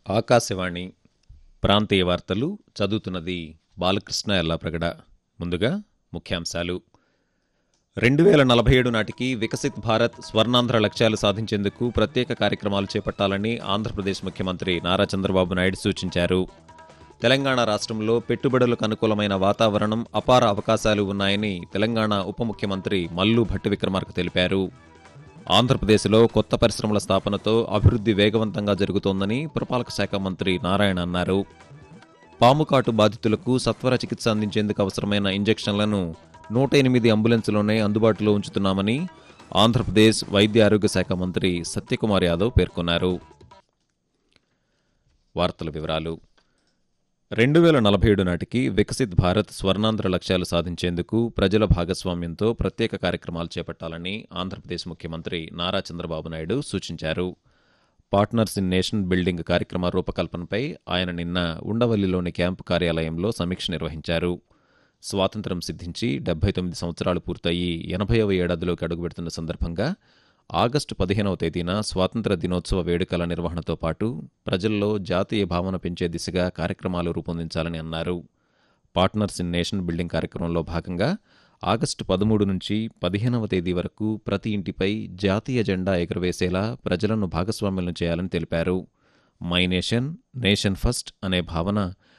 ఆకాశవాణి ప్రాంతీయ వార్తలు చదువుతున్నది బాలకృష్ణ ఎల్లాప్రగడ ముందుగా ముఖ్యాంశాలు రెండు వేల నలభై ఏడు నాటికి వికసిత్ భారత్ స్వర్ణాంధ్ర లక్ష్యాలు సాధించేందుకు ప్రత్యేక కార్యక్రమాలు చేపట్టాలని ఆంధ్రప్రదేశ్ ముఖ్యమంత్రి నారా చంద్రబాబు నాయుడు సూచించారు తెలంగాణ రాష్ట్రంలో పెట్టుబడులకు అనుకూలమైన వాతావరణం అపార అవకాశాలు ఉన్నాయని తెలంగాణ ఉప ముఖ్యమంత్రి మల్లు భట్టి విక్రమార్క తెలిపారు ఆంధ్రప్రదేశ్లో కొత్త పరిశ్రమల స్థాపనతో అభివృద్ధి వేగవంతంగా జరుగుతోందని పురపాలక శాఖ మంత్రి నారాయణ అన్నారు పాముకాటు బాధితులకు సత్వర చికిత్స అందించేందుకు అవసరమైన ఇంజెక్షన్లను నూట ఎనిమిది అంబులెన్సులోనే అందుబాటులో ఉంచుతున్నామని ఆంధ్రప్రదేశ్ వైద్య ఆరోగ్య శాఖ మంత్రి సత్యకుమార్ యాదవ్ పేర్కొన్నారు వార్తల వివరాలు రెండు వేల నలభై ఏడు నాటికి వికసిత్ భారత్ స్వర్ణాంధ్ర లక్ష్యాలు సాధించేందుకు ప్రజల భాగస్వామ్యంతో ప్రత్యేక కార్యక్రమాలు చేపట్టాలని ఆంధ్రప్రదేశ్ ముఖ్యమంత్రి నారా చంద్రబాబు నాయుడు సూచించారు పార్ట్నర్స్ ఇన్ నేషన్ బిల్డింగ్ కార్యక్రమ రూపకల్పనపై ఆయన నిన్న ఉండవల్లిలోని క్యాంపు కార్యాలయంలో సమీక్ష నిర్వహించారు స్వాతంత్ర్యం సిద్ధించి డెబ్బై తొమ్మిది సంవత్సరాలు పూర్తయి ఎనభైవ ఏడాదిలోకి అడుగుపెడుతున్న సందర్భంగా ఆగస్టు పదిహేనవ తేదీన స్వాతంత్ర దినోత్సవ వేడుకల నిర్వహణతో పాటు ప్రజల్లో జాతీయ భావన పెంచే దిశగా కార్యక్రమాలు రూపొందించాలని అన్నారు పార్ట్నర్స్ ఇన్ నేషన్ బిల్డింగ్ కార్యక్రమంలో భాగంగా ఆగస్టు పదమూడు నుంచి పదిహేనవ తేదీ వరకు ప్రతి ఇంటిపై జాతీయ జెండా ఎగురవేసేలా ప్రజలను భాగస్వామ్యం చేయాలని తెలిపారు మై నేషన్ నేషన్ ఫస్ట్ అనే భావన